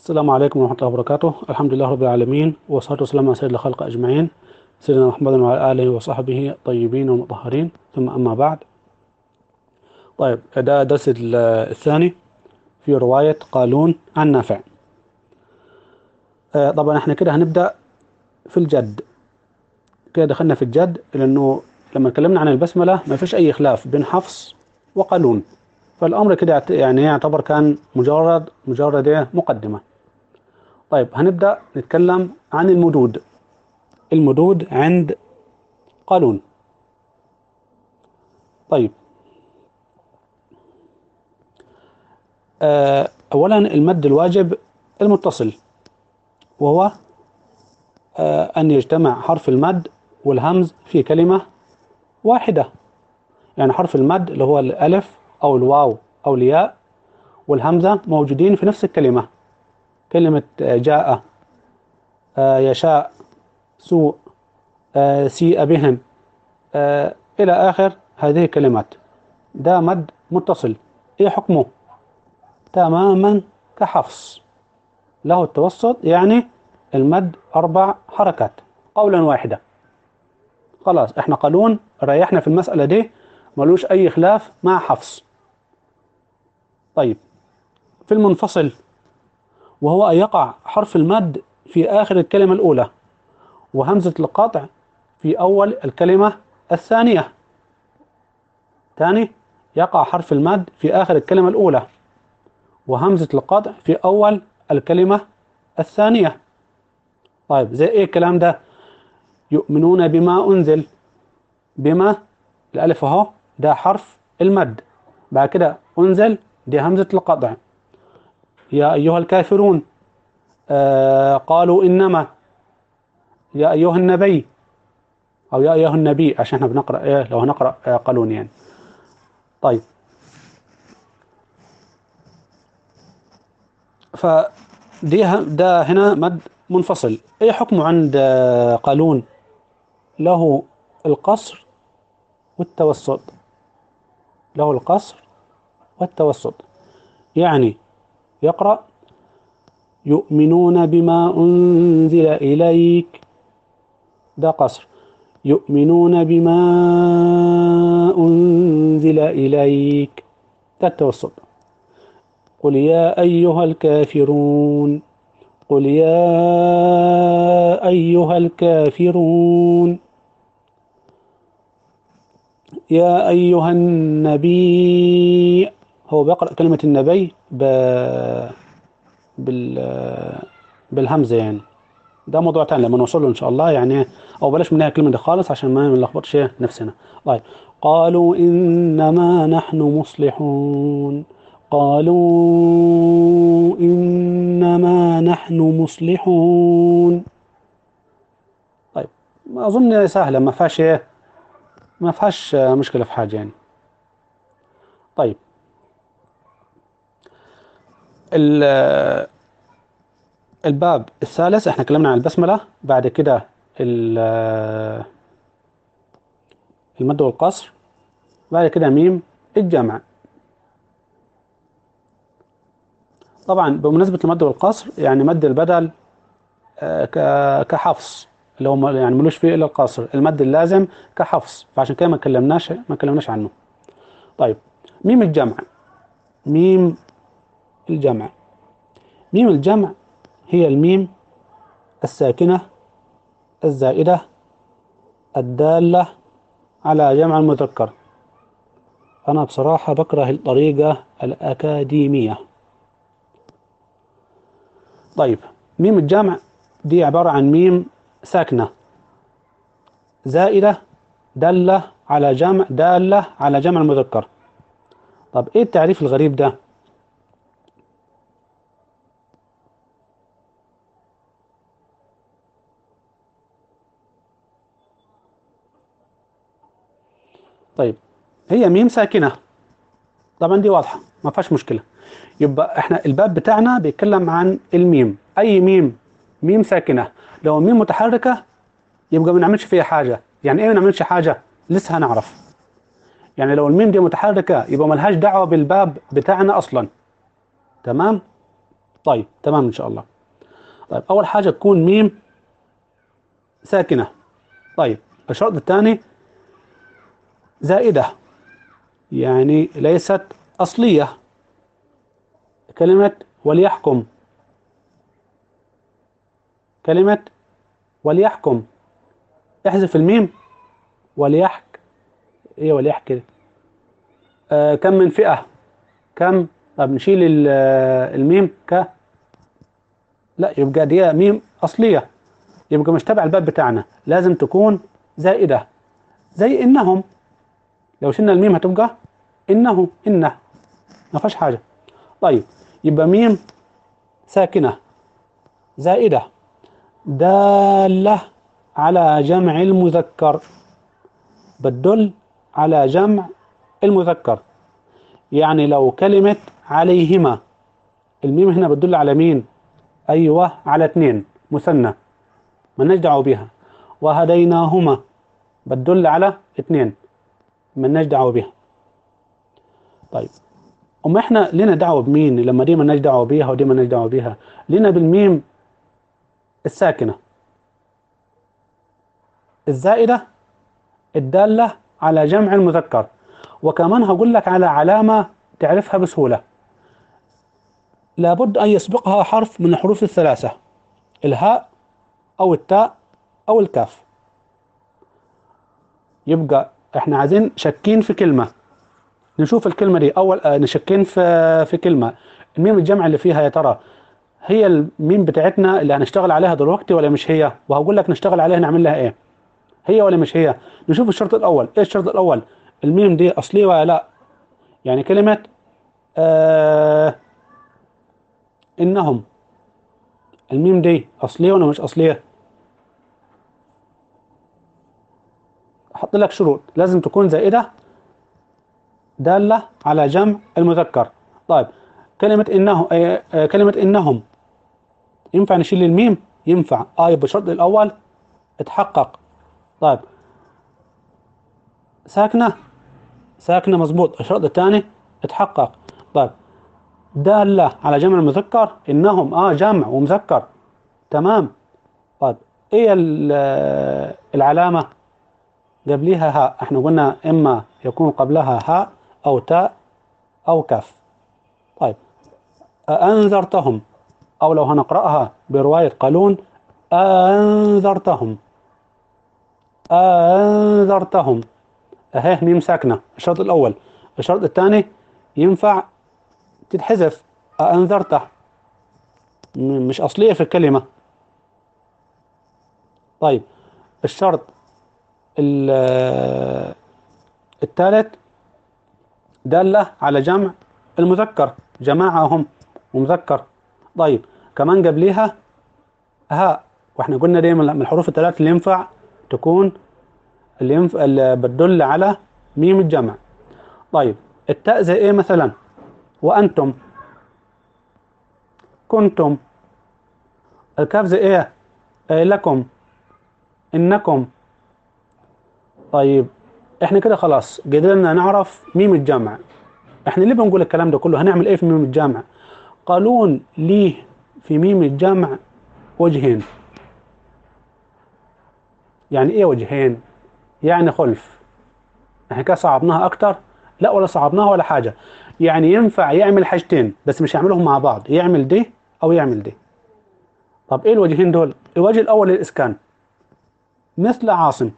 السلام عليكم ورحمة الله وبركاته الحمد لله رب العالمين والصلاة والسلام على سيد الخلق أجمعين سيدنا محمد وعلى آله وصحبه الطيبين والمطهرين ثم أما بعد طيب ده الدرس ال- الثاني في رواية قالون عن نافع آه، طبعا احنا كده هنبدأ في الجد كده دخلنا في الجد لأنه لما اتكلمنا عن البسملة ما فيش أي خلاف بين حفص وقالون فالأمر كده يعت- يعني يعتبر كان مجرد مجرد إيه؟ مقدمة طيب هنبدأ نتكلم عن المدود المدود عند قالون طيب آه، أولا المد الواجب المتصل وهو آه، أن يجتمع حرف المد والهمز في كلمة واحدة يعني حرف المد اللي هو الألف أو الواو أو الياء والهمزة موجودين في نفس الكلمة كلمة آه، جاء آه، يشاء سوء آه، سيء بهم آه، إلى آخر هذه الكلمات ده مد متصل إيه حكمه تماما كحفص له التوسط يعني المد أربع حركات قولا واحدة خلاص احنا قالون ريحنا في المسألة دي ملوش أي خلاف مع حفص طيب في المنفصل وهو أن يقع حرف المد في آخر الكلمة الأولى وهمزة القطع في أول الكلمة الثانية ثاني يقع حرف المد في آخر الكلمة الأولى وهمزة القطع في أول الكلمة الثانية طيب زي إيه الكلام ده يؤمنون بما أنزل بما الألف أهو ده حرف المد بعد كده أنزل دي همزة القطع يا أيها الكافرون آه قالوا إنما يا أيها النبي أو يا أيها النبي عشان احنا بنقرأ إيه لو هنقرأ آه قالون يعني طيب فدي ه- ده هنا مد منفصل ايه حكمه عند آه، قالون له القصر والتوسط له القصر والتوسط يعني يقرأ يؤمنون بما أنزل إليك ده قصر يؤمنون بما أنزل إليك ده التوسط قل يا أيها الكافرون قل يا أيها الكافرون يا أيها النبي هو بيقرأ كلمة النبي ب... بال... بالهمزة يعني ده موضوع تاني لما نوصل له إن شاء الله يعني أو بلاش منها الكلمة دي خالص عشان ما نلخبطش نفسنا طيب قالوا إنما نحن مصلحون قالوا إنما نحن مصلحون طيب ما أظن سهلة ما فيهاش إيه ما فيهاش مشكلة في حاجة يعني طيب ال- الباب الثالث احنا اتكلمنا عن البسملة بعد كده ال- المد والقصر بعد كده ميم الجمع طبعا بمناسبة المد والقصر يعني مد البدل آه، ك- كحفص اللي هو ما- يعني ملوش فيه الا القصر المد اللازم كحفص فعشان كده ما اتكلمناش ما اتكلمناش عنه طيب ميم الجمع ميم الجمع ميم الجمع هي الميم الساكنة الزائدة الدالة على جمع المذكر أنا بصراحة بكره الطريقة الأكاديمية طيب ميم الجمع دي عبارة عن ميم ساكنة زائدة دالة على جمع دالة على جمع المذكر طب ايه التعريف الغريب ده طيب هي ميم ساكنة طبعا دي واضحة ما فيهاش مشكلة يبقى احنا الباب بتاعنا بيتكلم عن الميم اي ميم ميم ساكنة لو ميم متحركة يبقى ما نعملش فيها حاجة يعني ايه ما نعملش حاجة لسه هنعرف يعني لو الميم دي متحركة يبقى ملهاش دعوة بالباب بتاعنا اصلا تمام طيب تمام إن شاء الله طيب أول حاجة تكون ميم ساكنة طيب الشرط الثاني زائدة يعني ليست أصلية كلمة وليحكم كلمة وليحكم احذف الميم وليحك ايه وليحك آه كم من فئة كم طب نشيل ال- آه، الميم ك لا يبقى دي ميم أصلية يبقى مش تبع الباب بتاعنا لازم تكون زائدة زي إنهم لو شلنا الميم هتبقى إنه إنه ما فيهاش حاجة طيب يبقى ميم ساكنة زائدة دالة على جمع المذكر بتدل على جمع المذكر يعني لو كلمة عليهما الميم هنا بتدل على مين أيوة على اثنين مثنى مالناش دعوة بيها وهديناهما بتدل على اثنين مالناش دعوة بيها طيب أما احنا لنا دعوة بمين لما دي مالناش دعوة بيها ودي مالناش دعوة بيها لنا بالميم الساكنة الزائدة الدالة على جمع المذكر وكمان هقول لك على علامة تعرفها بسهولة لابد أن يسبقها حرف من الحروف الثلاثة الهاء أو التاء أو الكاف يبقى احنا عايزين شاكين في كلمة نشوف الكلمة دي أول آه، نشكين في في كلمة الميم الجمع اللي فيها يا ترى هي الميم بتاعتنا اللي هنشتغل عليها دلوقتي ولا مش هي وهقول لك نشتغل عليها نعمل لها ايه هي ولا مش هي نشوف الشرط الأول ايه الشرط الأول الميم دي أصلية ولا لا يعني كلمة آه إنهم الميم دي أصلية ولا مش أصلية أحط لك شروط لازم تكون زائدة دالة على جمع المذكر طيب كلمة إنه آه آه كلمة إنهم ينفع نشيل الميم ينفع آه يبقى الشرط الأول اتحقق طيب ساكنة ساكنة مظبوط الشرط الثاني اتحقق طيب دالة على جمع المذكر إنهم آه جمع ومذكر تمام طيب إيه ال- آه، العلامة قبليها هاء احنا قلنا إما يكون قبلها هاء أو تاء أو كاف طيب أنذرتهم أو لو هنقرأها برواية قالون أنذرتهم أنذرتهم أهي ميم ساكنة الشرط الأول الشرط الثاني ينفع تتحذف أنذرته م- مش أصلية في الكلمة طيب الشرط ال- الثالث دالة على جمع المذكر جماعة هم ومذكر طيب كمان قبليها هاء واحنا قلنا دي من الحروف الثلاث اللي ينفع تكون اللي, ينفع اللي بتدل على ميم الجمع طيب التاء زي ايه مثلا وانتم كنتم الكاف زي ايه آه لكم انكم طيب احنا كده خلاص قدرنا نعرف ميم الجمع احنا ليه بنقول الكلام ده كله هنعمل ايه في ميم الجمع قالون ليه في ميم الجمع وجهين يعني ايه وجهين يعني خلف احنا كده صعبناها اكتر لا ولا صعبناها ولا حاجة يعني ينفع يعمل حاجتين بس مش يعملهم مع بعض يعمل دي او يعمل دي طب ايه الوجهين دول الوجه الاول للاسكان مثل عاصم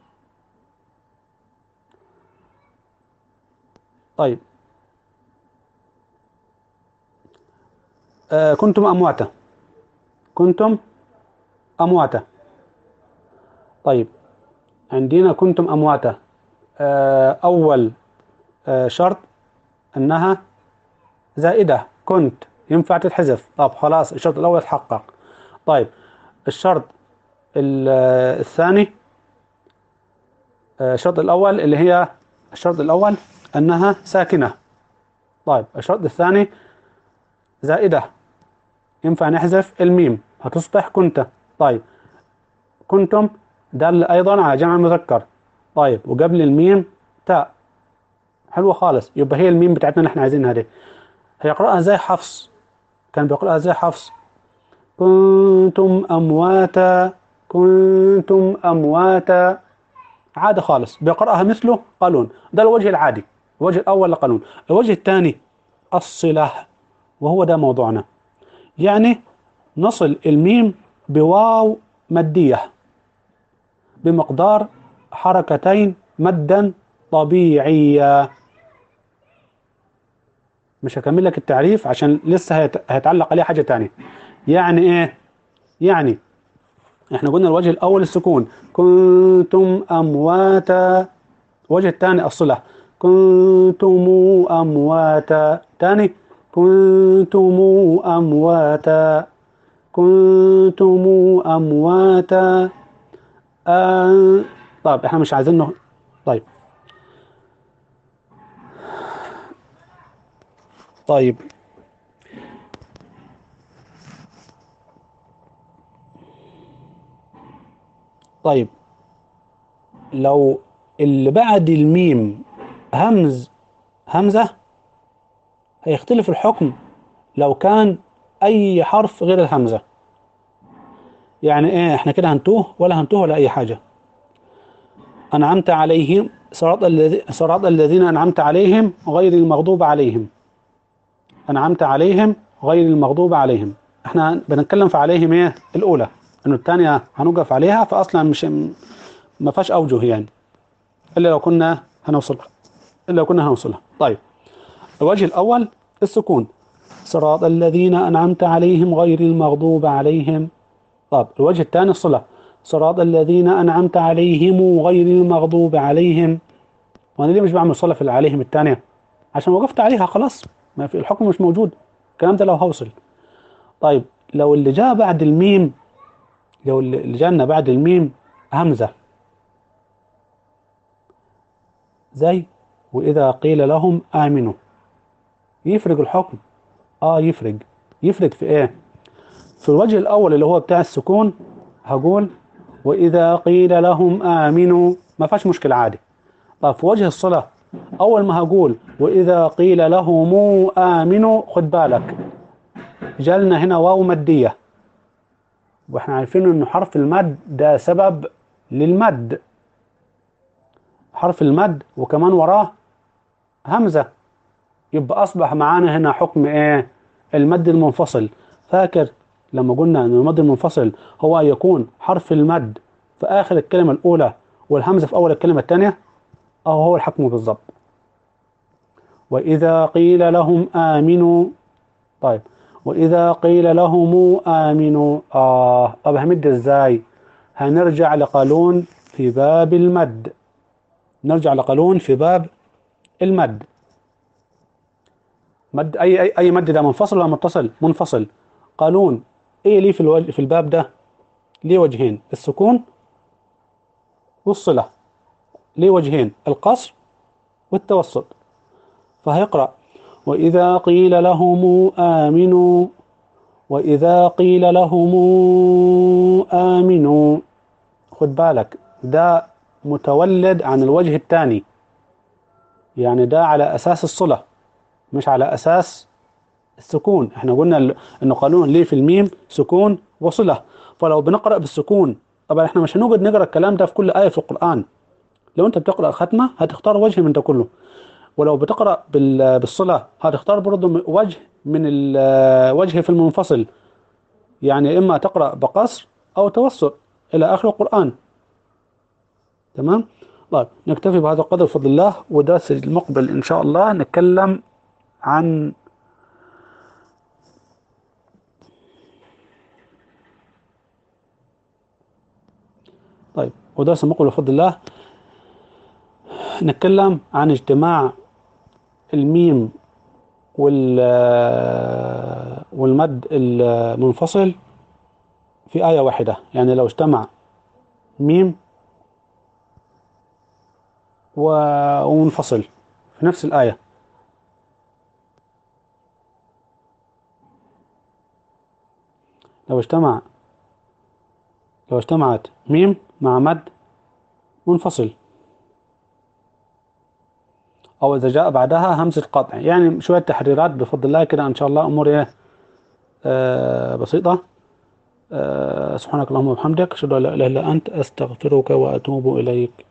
طيب آه كنتم أمواتا كنتم أمواتا طيب عندنا كنتم أمواتا آه أول آه شرط أنها زائدة كنت ينفع تتحذف طب خلاص الشرط الأول اتحقق طيب الشرط ال- آه، الثاني آه، الشرط الأول اللي هي الشرط الأول أنها ساكنة طيب الشرط الثاني زائدة ينفع نحذف الميم هتصبح كنت طيب كنتم دل أيضا على جمع المذكر طيب وقبل الميم تاء حلوة خالص يبقى هي الميم بتاعتنا اللي احنا عايزينها دي هيقرأها زي حفص كان بيقرأها زي حفص كنتم أمواتا كنتم أمواتا عادة خالص بيقرأها مثله قالون ده الوجه العادي الوجه الأول لقانون الوجه الثاني الصلة وهو ده موضوعنا يعني نصل الميم بواو مادية بمقدار حركتين مدا طبيعية مش هكمل لك التعريف عشان لسه هيت- هيتعلق عليه حاجة تانية يعني ايه يعني احنا قلنا الوجه الاول السكون كنتم امواتا الوجه الثاني الصلة كنتم امواتا تاني كنتم امواتا كنتم امواتا آه طيب احنا مش عايزين نه... طيب طيب طيب لو اللي بعد الميم همز همزة هيختلف الحكم لو كان أي حرف غير الهمزة يعني إيه إحنا كده هنتوه ولا هنتوه ولا أي حاجة أنعمت عليهم صراط الذي صراط الذين أنعمت عليهم غير المغضوب عليهم أنعمت عليهم غير المغضوب عليهم إحنا بنتكلم في عليهم إيه الأولى إنه الثانية هنوقف عليها فأصلا مش ما فيهاش أوجه يعني إلا لو كنا هنوصلها إلا لو كنا هنوصلها طيب الوجه الأول السكون صراط الذين أنعمت عليهم غير المغضوب عليهم طب الوجه الثاني الصلة صراط الذين أنعمت عليهم غير المغضوب عليهم وأنا ليه مش بعمل صلة في اللي عليهم الثانية عشان وقفت عليها خلاص ما في الحكم مش موجود الكلام ده لو هوصل طيب لو اللي جاء بعد الميم لو اللي جانا بعد الميم همزة زي وإذا قيل لهم آمنوا يفرق الحكم آه يفرق يفرق في إيه في الوجه الأول اللي هو بتاع السكون هقول وإذا قيل لهم آمنوا ما فيهاش مشكلة عادي طيب في وجه الصلة أول ما هقول وإذا قيل لهم آمنوا خد بالك جالنا هنا واو مادية واحنا عارفين انه حرف المد ده سبب للمد حرف المد وكمان وراه همزة يبقى أصبح معانا هنا حكم إيه المد المنفصل فاكر لما قلنا أن المد المنفصل هو أن يكون حرف المد في آخر الكلمة الأولى والهمزة في أول الكلمة الثانية أو هو الحكم بالضبط وإذا قيل لهم آمنوا طيب وإذا قيل لهم آمنوا آه طب همد إزاي هنرجع لقانون في باب المد نرجع لقانون في باب المد مد أي أي أي مد ده منفصل ولا متصل منفصل قانون إيه ليه في الوجه في الباب ده ليه وجهين السكون والصلة ليه وجهين القصر والتوسط فهيقرأ وإذا قيل لهم آمنوا وإذا قيل لهم آمنوا خد بالك ده متولد عن الوجه الثاني يعني ده على أساس الصلة مش على أساس السكون احنا قلنا ال- انه قانون ليه في الميم سكون وصلة فلو بنقرأ بالسكون طبعا احنا مش هنقعد نقرأ الكلام ده في كل آية في القرآن لو انت بتقرأ ختمة هتختار وجه من ده كله ولو بتقرأ بال- بالصلة هتختار برضه م- وجه من الوجه في المنفصل يعني إما تقرأ بقصر أو توسط إلى آخر القرآن تمام طيب نكتفي بهذا القدر بفضل الله ودرس المقبل إن شاء الله نتكلم عن طيب ودرس المقبل بفضل الله نتكلم عن اجتماع الميم وال والمد المنفصل في آية واحدة يعني لو اجتمع ميم و- ومنفصل في نفس الآية لو اجتمع لو اجتمعت ميم مع مد منفصل أو إذا جاء بعدها همزة قطع يعني شوية تحريرات بفضل الله كده إن شاء الله أمور إيه آه، بسيطة آه، سبحانك اللهم وبحمدك أشهد أن لا إله إلا أنت أستغفرك وأتوب إليك